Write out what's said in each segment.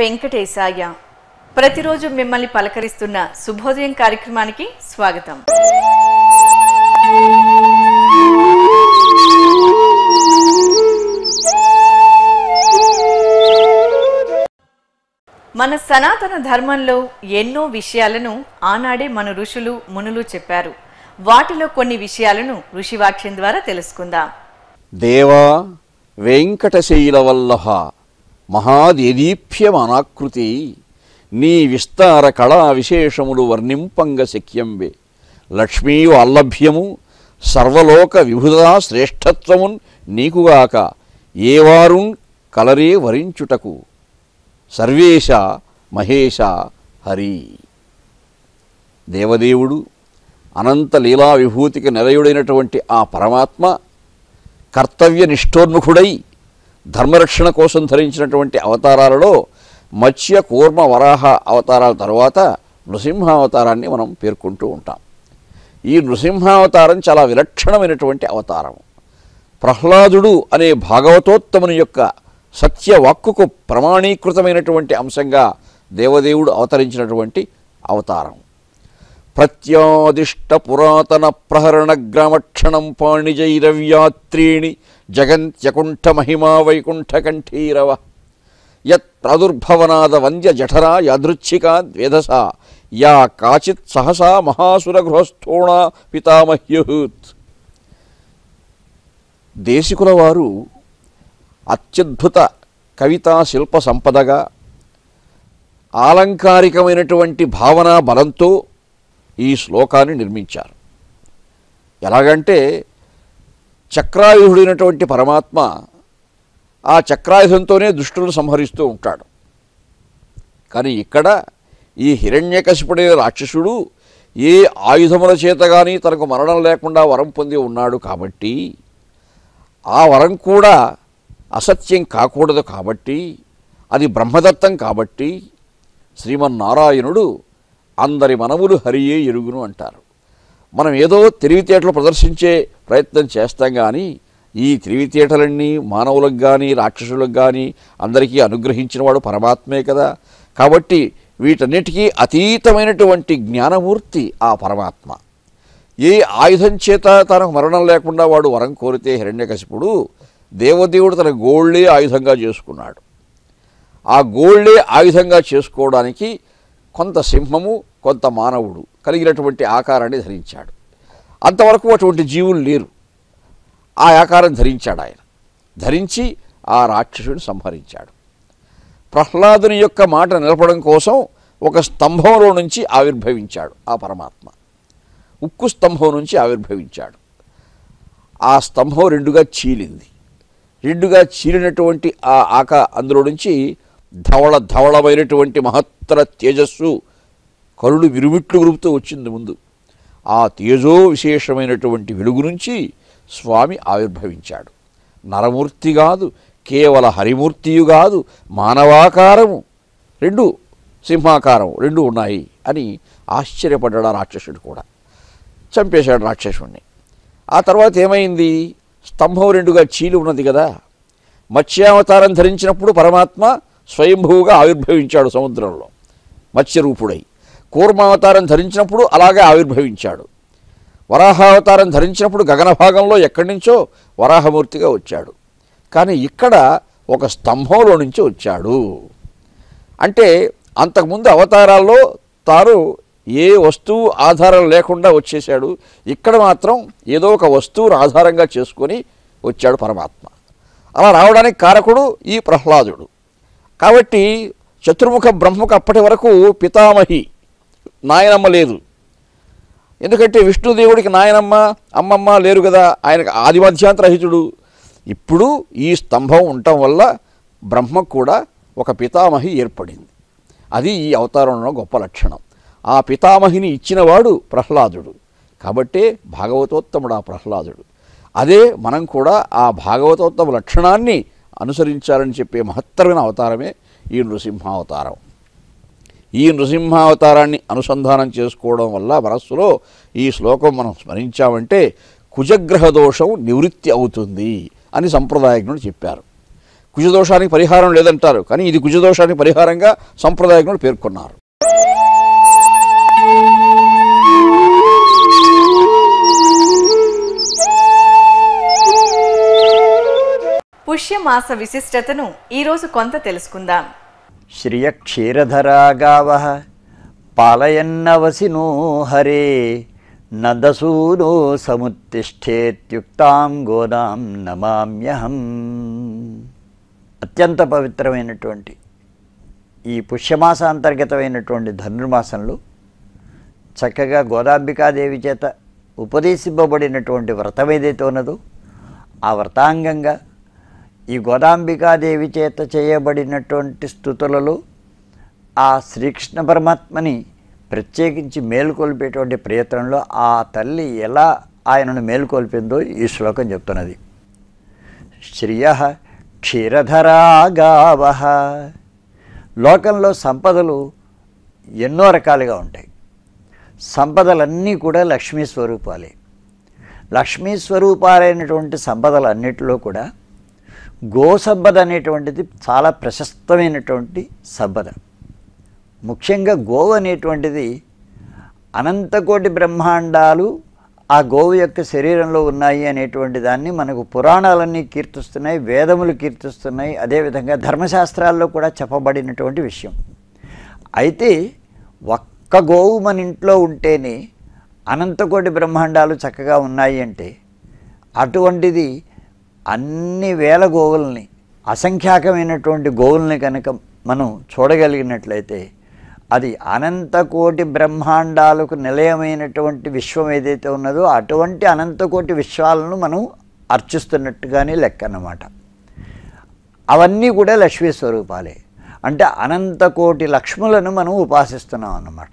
వెంకటేశాయ ప్రతిరోజు మిమ్మల్ని పలకరిస్తున్న శుభోదయం కార్యక్రమానికి స్వాగతం మన సనాతన ధర్మంలో ఎన్నో విషయాలను ఆనాడే మన ఋషులు మునులు చెప్పారు వాటిలో కొన్ని విషయాలను ఋషివాక్యం ద్వారా తెలుసుకుందాం దేవా వెంకటశైలవల్లభ మహాదేదీప్యమనాకృతి నీ విస్తార కళా విశేషములు వర్ణింపంగ శక్యంబే లక్ష్మీ వాల్లభ్యము సర్వలోక విభుదా శ్రేష్ఠత్వమున్ నీకుగాక ఏవారున్ కలరే వరించుటకు సర్వేశ మహేశ హరి దేవదేవుడు అనంత లీలా విభూతికి నిలయుడైనటువంటి ఆ పరమాత్మ కర్తవ్య నిష్ఠోన్ముఖుడై ధర్మరక్షణ కోసం ధరించినటువంటి అవతారాలలో మత్స్య కూర్మ వరాహ అవతారాల తరువాత నృసింహావతారాన్ని మనం పేర్కొంటూ ఉంటాం ఈ నృసింహావతారం చాలా విలక్షణమైనటువంటి అవతారం ప్రహ్లాదుడు అనే భాగవతోత్తముని యొక్క సత్యవాక్కుకు ప్రమాణీకృతమైనటువంటి అంశంగా దేవదేవుడు అవతరించినటువంటి అవతారం ప్రత్యాదిష్ట పురాతన ప్రహరణ గ్రామక్షణం పాణిజైరవ్యాత్రీణి జగంత్యకుంఠ మహిమా వైకుంఠ కంఠీరవ యత్ ప్రాదుర్భవనాద వంద్య జఠరా యాదృచ్ఛికా ద్వేధస యా కాచిత్ సహసా మహాసుర గృహస్థోణా పితామహ్యుత్ దేశికుల వారు అత్యద్భుత కవితా శిల్ప సంపదగా ఆలంకారికమైనటువంటి భావనా బలంతో ఈ శ్లోకాన్ని నిర్మించారు ఎలాగంటే చక్రాయుధుడైనటువంటి పరమాత్మ ఆ చక్రాయుధంతోనే దుష్టులను సంహరిస్తూ ఉంటాడు కానీ ఇక్కడ ఈ హిరణ్యకశిపుడైన రాక్షసుడు ఏ ఆయుధముల చేత కానీ తనకు మరణం లేకుండా వరం పొంది ఉన్నాడు కాబట్టి ఆ వరం కూడా అసత్యం కాకూడదు కాబట్టి అది బ్రహ్మదత్తం కాబట్టి శ్రీమన్నారాయణుడు అందరి మనములు హరియే ఎరుగును అంటారు మనం ఏదో తెలివితేటలు ప్రదర్శించే ప్రయత్నం చేస్తాం కానీ ఈ తెలివితేటలన్నీ మానవులకు కానీ రాక్షసులకు కానీ అందరికీ అనుగ్రహించినవాడు పరమాత్మే కదా కాబట్టి వీటన్నిటికీ అతీతమైనటువంటి జ్ఞానమూర్తి ఆ పరమాత్మ ఏ ఆయుధం చేత తనకు మరణం లేకుండా వాడు వరం కోరితే హిరణ్యకశిపుడు దేవదేవుడు తన గోళ్ళే ఆయుధంగా చేసుకున్నాడు ఆ గోళ్ళే ఆయుధంగా చేసుకోవడానికి కొంత సింహము కొంత మానవుడు కలిగినటువంటి ఆకారాన్ని ధరించాడు అంతవరకు అటువంటి జీవులు లేరు ఆ ఆకారం ధరించాడు ఆయన ధరించి ఆ రాక్షసుని సంహరించాడు ప్రహ్లాదుని యొక్క మాట నిలపడం కోసం ఒక స్తంభంలో నుంచి ఆవిర్భవించాడు ఆ పరమాత్మ ఉక్కు స్తంభం నుంచి ఆవిర్భవించాడు ఆ స్తంభం రెండుగా చీలింది రెండుగా చీలినటువంటి ఆ ఆక అందులో నుంచి ధవళ ధవళమైనటువంటి మహత్తర తేజస్సు కరుడు విరుమిట్లు గురుపుతూ వచ్చింది ముందు ఆ తేజో విశేషమైనటువంటి వెలుగు నుంచి స్వామి ఆవిర్భవించాడు నరమూర్తి కాదు కేవల హరిమూర్తియు కాదు మానవాకారము రెండు సింహాకారం రెండు ఉన్నాయి అని ఆశ్చర్యపడ్డాడు ఆ రాక్షసుడు కూడా చంపేశాడు రాక్షసుణ్ణి ఆ తర్వాత ఏమైంది స్తంభం రెండుగా చీలి ఉన్నది కదా మత్స్యావతారం ధరించినప్పుడు పరమాత్మ స్వయంభూగా ఆవిర్భవించాడు సముద్రంలో మత్స్యరూపుడై కూర్మావతారం ధరించినప్పుడు అలాగే ఆవిర్భవించాడు వరాహావతారం ధరించినప్పుడు గగన భాగంలో ఎక్కడి నుంచో వరాహమూర్తిగా వచ్చాడు కానీ ఇక్కడ ఒక స్తంభంలో నుంచి వచ్చాడు అంటే అంతకుముందు అవతారాల్లో తాను ఏ వస్తువు ఆధారం లేకుండా వచ్చేసాడు ఇక్కడ మాత్రం ఏదో ఒక వస్తువును ఆధారంగా చేసుకొని వచ్చాడు పరమాత్మ అలా రావడానికి కారకుడు ఈ ప్రహ్లాదుడు కాబట్టి చతుర్ముఖ బ్రహ్మకు అప్పటి వరకు పితామహి నాయనమ్మ లేదు ఎందుకంటే విష్ణుదేవుడికి నాయనమ్మ అమ్మమ్మ లేరు కదా ఆయనకు ఆది మధ్యాంతరహితుడు ఇప్పుడు ఈ స్తంభం ఉండటం వల్ల బ్రహ్మకు కూడా ఒక పితామహి ఏర్పడింది అది ఈ అవతారంలో గొప్ప లక్షణం ఆ పితామహిని ఇచ్చినవాడు ప్రహ్లాదుడు కాబట్టే భాగవతోత్తముడు ఆ ప్రహ్లాదుడు అదే మనం కూడా ఆ భాగవతోత్తమ లక్షణాన్ని అనుసరించాలని చెప్పే మహత్తరమైన అవతారమే ఈ నృసింహావతారం ఈ నృసింహావతారాన్ని అనుసంధానం చేసుకోవడం వల్ల మనస్సులో ఈ శ్లోకం మనం స్మరించామంటే కుజగ్రహ దోషం నివృత్తి అవుతుంది అని సంప్రదాయజ్ఞుడు చెప్పారు కుజదోషానికి పరిహారం లేదంటారు కానీ ఇది కుజదోషానికి పరిహారంగా సంప్రదాయకులు పేర్కొన్నారు పుష్యమాస విశిష్టతను ఈరోజు కొంత తెలుసుకుందాం శ్రియక్షీరధరా గావ పాలయన్నవసినో హరే నందసూనో సముత్తిష్టేత్యుక్తాం గోదాం నమామ్యహం అత్యంత పవిత్రమైనటువంటి ఈ పుష్యమాసాంతర్గతమైనటువంటి ధనుర్మాసంలో చక్కగా గోదాంబికాదేవి చేత ఉపదేశింపబడినటువంటి వ్రతం ఏదైతే ఉన్నదో ఆ వ్రతాంగంగా ఈ గోదాంబికాదేవి చేత చేయబడినటువంటి స్థుతులలో ఆ శ్రీకృష్ణ పరమాత్మని ప్రత్యేకించి మేలుకొల్పేటువంటి ప్రయత్నంలో ఆ తల్లి ఎలా ఆయనను మేలుకొల్పిందో ఈ శ్లోకం చెప్తున్నది శ్రియ క్షీరధరా గావ లోకంలో సంపదలు ఎన్నో రకాలుగా ఉంటాయి సంపదలన్నీ కూడా లక్ష్మీ స్వరూపాలే లక్ష్మీ స్వరూపాలైనటువంటి సంపదలన్నిటిలో కూడా గో సంపద అనేటువంటిది చాలా ప్రశస్తమైనటువంటి సంపద ముఖ్యంగా గోవు అనేటువంటిది అనంతకోటి బ్రహ్మాండాలు ఆ గోవు యొక్క శరీరంలో ఉన్నాయి అనేటువంటి దాన్ని మనకు పురాణాలన్నీ కీర్తిస్తున్నాయి వేదములు కీర్తిస్తున్నాయి అదేవిధంగా ధర్మశాస్త్రాల్లో కూడా చెప్పబడినటువంటి విషయం అయితే ఒక్క గోవు మన ఇంట్లో ఉంటేనే అనంతకోటి బ్రహ్మాండాలు చక్కగా ఉన్నాయి అంటే అటువంటిది అన్ని వేల గోవుల్ని అసంఖ్యాకమైనటువంటి గోవుల్ని కనుక మనం చూడగలిగినట్లయితే అది అనంతకోటి బ్రహ్మాండాలకు నిలయమైనటువంటి విశ్వం ఏదైతే ఉన్నదో అటువంటి అనంతకోటి విశ్వాలను మనం అర్చిస్తున్నట్టుగానే లెక్క అన్నమాట అవన్నీ కూడా లక్ష్మీ స్వరూపాలే అంటే అనంతకోటి లక్ష్ములను మనం ఉపాసిస్తున్నాం అన్నమాట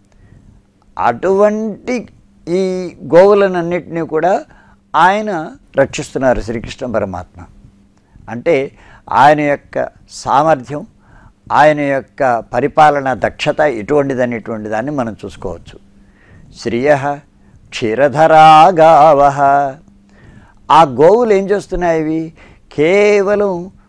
అటువంటి ఈ గోవులనన్నిటినీ కూడా ఆయన రక్షిస్తున్నారు శ్రీకృష్ణ పరమాత్మ అంటే ఆయన యొక్క సామర్థ్యం ఆయన యొక్క పరిపాలన దక్షత ఎటువంటిదనేటువంటి దాన్ని మనం చూసుకోవచ్చు శ్రియ క్షీరధరా గావ ఆ గోవులు ఏం చేస్తున్నాయి ఇవి కేవలం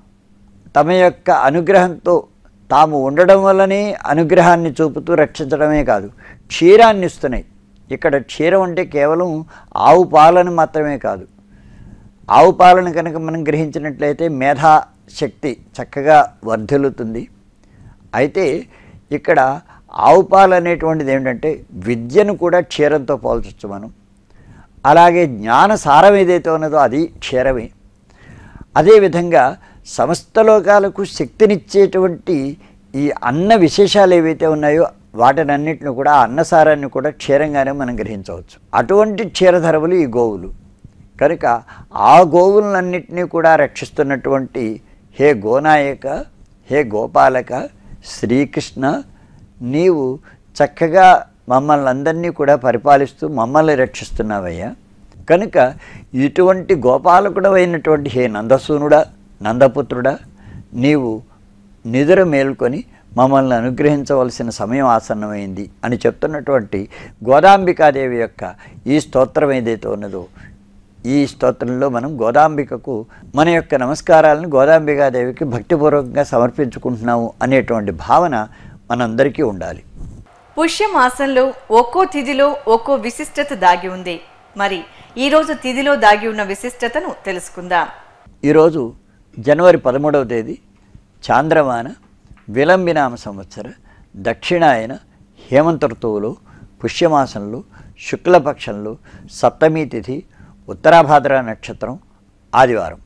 తమ యొక్క అనుగ్రహంతో తాము ఉండడం వల్లనే అనుగ్రహాన్ని చూపుతూ రక్షించడమే కాదు క్షీరాన్ని ఇస్తున్నాయి ఇక్కడ క్షీరం అంటే కేవలం ఆవు పాలను మాత్రమే కాదు ఆవు పాలను కనుక మనం గ్రహించినట్లయితే మేధాశక్తి చక్కగా వర్ధిల్లుతుంది అయితే ఇక్కడ ఆవు పాలు అనేటువంటిది ఏమిటంటే విద్యను కూడా క్షీరంతో పోల్చొచ్చు మనం అలాగే జ్ఞాన సారం ఏదైతే ఉన్నదో అది క్షీరమే అదేవిధంగా సమస్త లోకాలకు శక్తినిచ్చేటువంటి ఈ అన్న విశేషాలు ఏవైతే ఉన్నాయో వాటినన్నిటిని కూడా ఆ అన్నసారాన్ని కూడా క్షీరంగానే మనం గ్రహించవచ్చు అటువంటి క్షీరధరవులు ఈ గోవులు కనుక ఆ గోవులన్నింటినీ కూడా రక్షిస్తున్నటువంటి హే గోనాయక హే గోపాలక శ్రీకృష్ణ నీవు చక్కగా మమ్మల్ని అందరినీ కూడా పరిపాలిస్తూ మమ్మల్ని రక్షిస్తున్నావయ్యా కనుక ఇటువంటి గోపాలకుడు అయినటువంటి హే నందసూనుడా నందపుత్రుడా నీవు నిదుర మేల్కొని మమ్మల్ని అనుగ్రహించవలసిన సమయం ఆసన్నమైంది అని చెప్తున్నటువంటి గోదాంబికాదేవి యొక్క ఈ స్తోత్రం ఏదైతే ఉన్నదో ఈ స్తోత్రంలో మనం గోదాంబికకు మన యొక్క నమస్కారాలను గోదాంబికాదేవికి భక్తిపూర్వకంగా సమర్పించుకుంటున్నాము అనేటువంటి భావన మనందరికీ ఉండాలి పుష్యమాసంలో ఒక్కో తిథిలో ఒక్కో విశిష్టత దాగి ఉంది మరి ఈరోజు తిథిలో దాగి ఉన్న విశిష్టతను తెలుసుకుందాం ఈరోజు జనవరి పదమూడవ తేదీ చాంద్రమాన విలంబినామ సంవత్సర దక్షిణాయన హేమంత ఋతువులో పుష్యమాసంలో శుక్లపక్షంలో సప్తమి తిథి ఉత్తరాభాద్ర నక్షత్రం ఆదివారం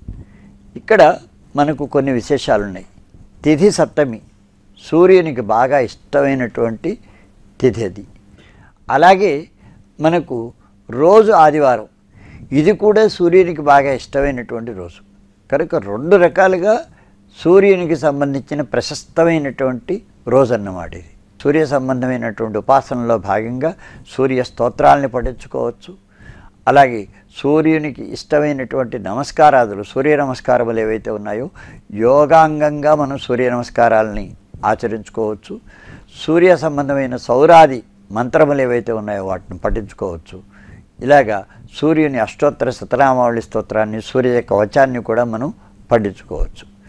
ఇక్కడ మనకు కొన్ని విశేషాలు ఉన్నాయి తిథి సప్తమి సూర్యునికి బాగా ఇష్టమైనటువంటి తిథి అది అలాగే మనకు రోజు ఆదివారం ఇది కూడా సూర్యునికి బాగా ఇష్టమైనటువంటి రోజు కనుక రెండు రకాలుగా సూర్యునికి సంబంధించిన ప్రశస్తమైనటువంటి రోజు అన్నమాట ఇది సూర్య సంబంధమైనటువంటి ఉపాసనలో భాగంగా సూర్య స్తోత్రాలని పఠించుకోవచ్చు అలాగే సూర్యునికి ఇష్టమైనటువంటి నమస్కారాదులు సూర్య నమస్కారములు ఏవైతే ఉన్నాయో యోగాంగంగా మనం సూర్య నమస్కారాలని ఆచరించుకోవచ్చు సూర్య సంబంధమైన సౌరాది మంత్రములు ఏవైతే ఉన్నాయో వాటిని పఠించుకోవచ్చు ఇలాగా సూర్యుని అష్టోత్తర శతనామావళి స్తోత్రాన్ని సూర్య కవచాన్ని కూడా మనం పఠించుకోవచ్చు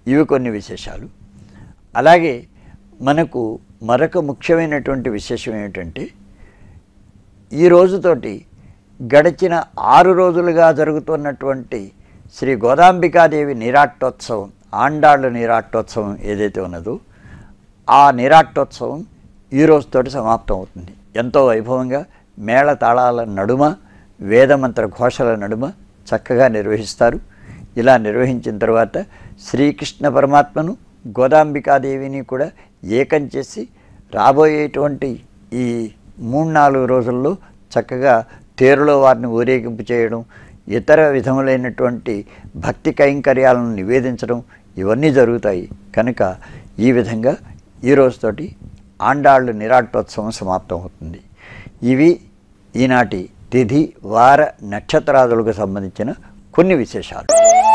ఇవి కొన్ని విశేషాలు అలాగే మనకు మరొక ముఖ్యమైనటువంటి విశేషం ఏమిటంటే ఈ రోజుతోటి గడిచిన ఆరు రోజులుగా జరుగుతున్నటువంటి శ్రీ గోదాంబికాదేవి నీరాట్టోత్సవం ఆండాళ్ళు నీరాట్టోత్సవం ఏదైతే ఉన్నదో ఆ నీరాట్టోత్సవం ఈ రోజుతోటి సమాప్తం అవుతుంది ఎంతో వైభవంగా మేళ తాళాల నడుమ వేదమంత్ర ఘోషల నడుమ చక్కగా నిర్వహిస్తారు ఇలా నిర్వహించిన తర్వాత శ్రీకృష్ణ పరమాత్మను గోదాంబికాదేవిని కూడా ఏకం చేసి రాబోయేటువంటి ఈ మూడు నాలుగు రోజుల్లో చక్కగా తేరులో వారిని ఊరేగింపు చేయడం ఇతర విధములైనటువంటి భక్తి కైంకర్యాలను నివేదించడం ఇవన్నీ జరుగుతాయి కనుక ఈ విధంగా ఈ రోజుతోటి ఆండాళ్ళు నిరాటోత్సవం సమాప్తం అవుతుంది ఇవి ఈనాటి తిథి వార నక్షత్రాదులకు సంబంధించిన కొన్ని విశేషాలు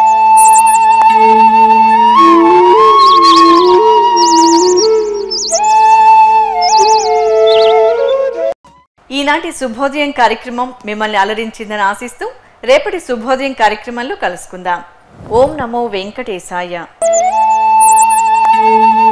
ఈనాటి శుభోదయం కార్యక్రమం మిమ్మల్ని అలరించిందని ఆశిస్తూ రేపటి శుభోదయం కార్యక్రమంలో కలుసుకుందాం ఓం నమో వెంకటేశాయ